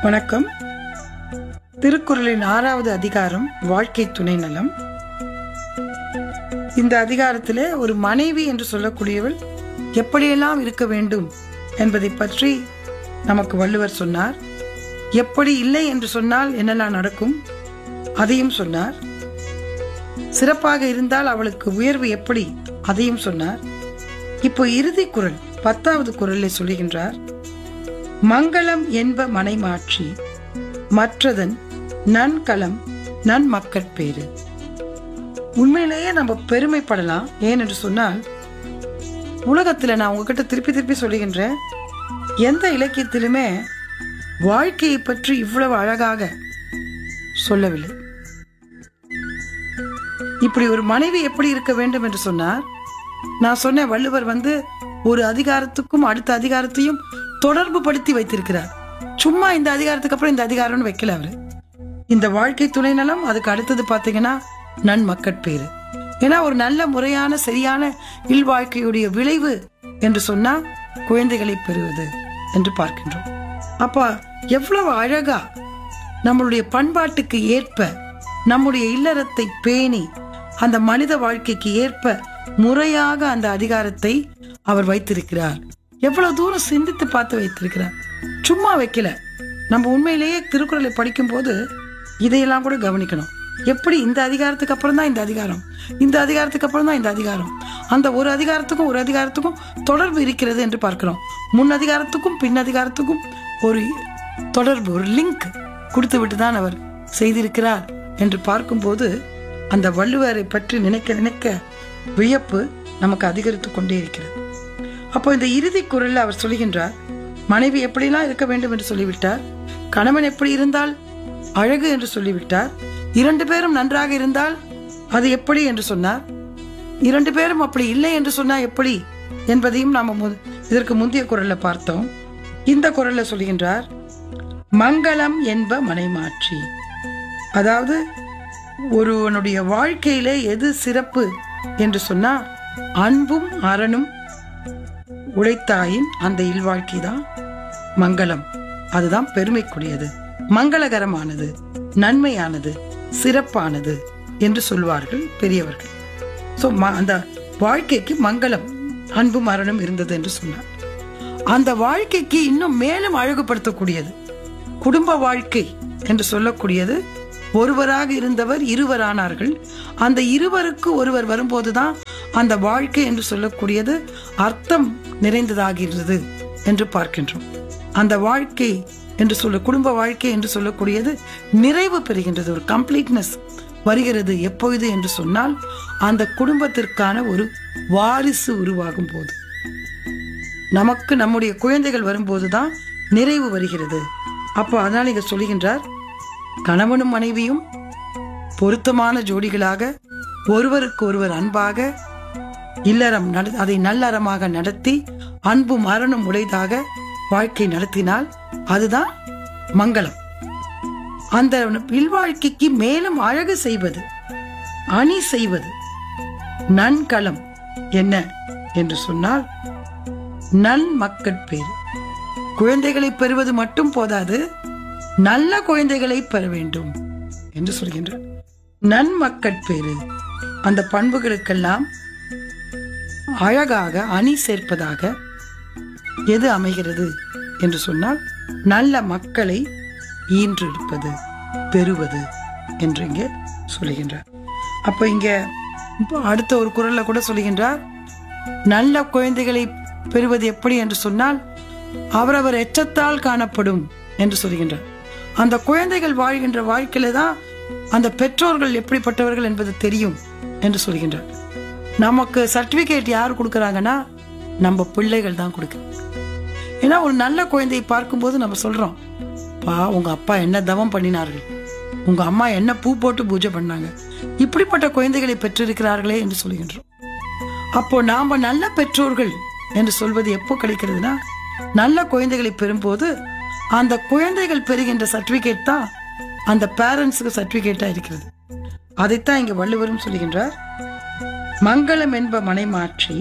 வணக்கம் திருக்குறளின் ஆறாவது அதிகாரம் வாழ்க்கை துணை நலம் இந்த அதிகாரத்திலே ஒரு மனைவி என்று சொல்லக்கூடியவள் எப்படியெல்லாம் இருக்க வேண்டும் என்பதை பற்றி நமக்கு வள்ளுவர் சொன்னார் எப்படி இல்லை என்று சொன்னால் என்னெல்லாம் நடக்கும் அதையும் சொன்னார் சிறப்பாக இருந்தால் அவளுக்கு உயர்வு எப்படி அதையும் சொன்னார் இப்போ இறுதி குரல் பத்தாவது குரலில் சொல்லுகின்றார் மங்களம் என்ப மனைமாட்சி மற்றதன் நன்கலம் நன் மக்கட்பேறு உண்மையிலேயே நம்ம பெருமைப்படலாம் ஏனென்று சொன்னால் உலகத்துல நான் உங்ககிட்ட திருப்பி திருப்பி சொல்லுகின்றேன் எந்த இலக்கியத்திலுமே வாழ்க்கையை பற்றி இவ்வளவு அழகாக சொல்லவில்லை இப்படி ஒரு மனைவி எப்படி இருக்க வேண்டும் என்று சொன்னார் நான் சொன்ன வள்ளுவர் வந்து ஒரு அதிகாரத்துக்கும் அடுத்த அதிகாரத்தையும் தொடர்பு படுத்தி வைத்திருக்கிறார் சும்மா இந்த அதிகாரத்துக்கு அப்புறம் இந்த அதிகாரம்னு வைக்கல அவரு இந்த வாழ்க்கை துணை நலம் அதுக்கு அடுத்தது பாத்தீங்கன்னா நன்மக்கட்பேறு ஏன்னா ஒரு நல்ல முறையான சரியான இல்வாழ்க்கையுடைய விளைவு என்று சொன்னா குழந்தைகளை பெறுவது என்று பார்க்கின்றோம் அப்ப எவ்வளவு அழகா நம்மளுடைய பண்பாட்டுக்கு ஏற்ப நம்முடைய இல்லறத்தை பேணி அந்த மனித வாழ்க்கைக்கு ஏற்ப முறையாக அந்த அதிகாரத்தை அவர் வைத்திருக்கிறார் எவ்வளவு தூரம் சிந்தித்து பார்த்து வைத்திருக்கிறார் சும்மா வைக்கல நம்ம உண்மையிலேயே திருக்குறளை படிக்கும் போது இதையெல்லாம் கூட கவனிக்கணும் எப்படி இந்த அதிகாரத்துக்கு அப்புறம் தான் இந்த அதிகாரம் இந்த அதிகாரத்துக்கு அப்புறம் தான் இந்த அதிகாரம் அந்த ஒரு அதிகாரத்துக்கும் ஒரு அதிகாரத்துக்கும் தொடர்பு இருக்கிறது என்று பார்க்கிறோம் முன் அதிகாரத்துக்கும் பின் அதிகாரத்துக்கும் ஒரு தொடர்பு ஒரு லிங்க் கொடுத்து விட்டு தான் அவர் செய்திருக்கிறார் என்று பார்க்கும்போது அந்த வள்ளுவரை பற்றி நினைக்க நினைக்க வியப்பு நமக்கு அதிகரித்து கொண்டே இருக்கிறது அப்போ இந்த இறுதி குரல்ல அவர் சொல்லுகின்றார் மனைவி எப்படிலாம் இருக்க வேண்டும் என்று சொல்லிவிட்டார் கணவன் எப்படி இருந்தால் அழகு என்று சொல்லிவிட்டார் இரண்டு பேரும் நன்றாக இருந்தால் அது எப்படி என்று சொன்னார் இரண்டு பேரும் அப்படி இல்லை என்று சொன்னா எப்படி என்பதையும் நாம மு- இதற்கு முந்தைய குரல்ல பார்த்தோம் இந்த குரல்ல சொல்லுகின்றார் மங்களம் என்ப மனைமாட்சி அதாவது ஒருவனுடைய வாழ்க்கையில எது சிறப்பு என்று சொன்னா அன்பும் அறனும் உழைத்தாயின் அந்த இல்வாழ்க்கை தான் மங்களம் அதுதான் பெருமைக்குரியது மங்களகரமானது நன்மையானது சிறப்பானது என்று சொல்வார்கள் பெரியவர்கள் சோ ம- அந்த வாழ்க்கைக்கு மங்களம் அன்பும் மரணம் இருந்தது என்று சொன்னார் அந்த வாழ்க்கைக்கு இன்னும் மேலும் அழகுபடுத்தக்கூடியது குடும்ப வாழ்க்கை என்று சொல்லக்கூடியது ஒருவராக இருந்தவர் இருவரானார்கள் அந்த இருவருக்கு ஒருவர் வரும்போதுதான் அந்த வாழ்க்கை என்று சொல்லக்கூடியது அர்த்தம் நிறைந்ததாகிறது என்று பார்க்கின்றோம் அந்த வாழ்க்கை என்று சொல்ல குடும்ப வாழ்க்கை என்று சொல்லக்கூடியது நிறைவு பெறுகின்றது ஒரு கம்ப்ளீட்னஸ் வருகிறது எப்பொழுது என்று சொன்னால் அந்த குடும்பத்திற்கான ஒரு வாரிசு உருவாகும் போது நமக்கு நம்முடைய குழந்தைகள் வரும்போதுதான் நிறைவு வருகிறது அப்போ அதனால் இங்க சொல்லுகின்றார் கணவனும் மனைவியும் பொருத்தமான ஜோடிகளாக ஒருவருக்கு ஒருவர் அன்பாக இல்லறம் நட- அதை நல்லறமாக நடத்தி அன்பும் அறனும் உடையதாக வாழ்க்கை நடத்தினால் அதுதான் மங்களம் அந்த இல்வாழ்க்கைக்கு மேலும் அழகு செய்வது அணி செய்வது நன்களம் என்ன என்று சொன்னால் நன் மக்கட்பேறு குழந்தைகளை பெறுவது மட்டும் போதாது நல்ல குழந்தைகளை பெற வேண்டும் என்று சொல்கின்றார் நன்மக்கட்பேறு அந்த பண்புகளுக்கெல்லாம் அழகாக அணி சேர்ப்பதாக எது அமைகிறது என்று சொன்னால் நல்ல மக்களை ஈன்றெடுப்பது பெறுவது என்று இங்கே சொல்லுகின்றார் அப்ப இங்க இப்போ அடுத்த ஒரு குரல்ல கூட சொல்லுகின்றார் நல்ல குழந்தைகளை பெறுவது எப்படி என்று சொன்னால் அவரவர் எச்சத்தால் காணப்படும் என்று சொல்லுகின்றார் அந்த குழந்தைகள் வாழ்கின்ற வாழ்க்கையில தான் அந்த பெற்றோர்கள் எப்படிப்பட்டவர்கள் என்பது தெரியும் என்று சொல்கின்றார் நமக்கு சர்டிபிகேட் யார் கொடுக்கறாங்கன்னா நம்ம பிள்ளைகள் தான் கொடுக்குறாங்க ஏன்னா ஒரு நல்ல குழந்தையை பார்க்கும்போது நம்ம சொல்றோம் பா உங்க அப்பா என்ன தவம் பண்ணினார்கள் உங்க அம்மா என்ன பூ போட்டு பூஜை பண்ணாங்க இப்படிப்பட்ட குழந்தைகளை பெற்றிருக்கிறார்களே என்று சொல்கின்றோம் அப்போ நாம நல்ல பெற்றோர்கள் என்று சொல்வது எப்போ கிடைக்கிறதுனா நல்ல குழந்தைகளை பெறும்போது அந்த குழந்தைகள் பெறுகின்ற சர்டிபிகேட் தான் அந்த பேரண்ட்ஸுக்கு சர்டிபிகேட்டா இருக்கிறது அதைத்தான் இங்க வள்ளுவரும் சொல்லுகின்றார் மங்களம் என்ப மனைமாற்றி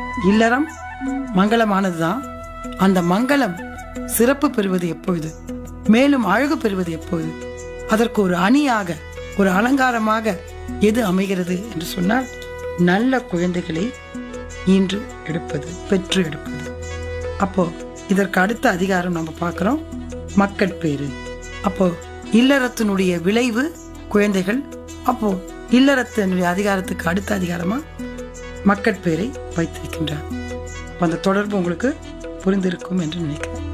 இல்லறம் மங்களமானதுதான் அந்த மங்களம் சிறப்பு பெறுவது எப்பொழுது மேலும் அழகு பெறுவது எப்போது அதற்கு ஒரு அணியாக ஒரு அலங்காரமாக எது அமைகிறது என்று சொன்னால் நல்ல குழந்தைகளை ஈன்று எடுப்பது பெற்று எடுப்பது அப்போ இதற்கு அடுத்த அதிகாரம் நம்ம பார்க்கிறோம் மக்கட்பேறு அப்போ இல்லறத்தினுடைய விளைவு குழந்தைகள் அப்போ இல்லறத்தினுடைய அதிகாரத்துக்கு அடுத்த அதிகாரமா மக்கட்பேரை வைத்திருக்கின்றார் அப்ப அந்த தொடர்பு உங்களுக்கு புரிந்திருக்கும் என்று நினைக்கிறேன்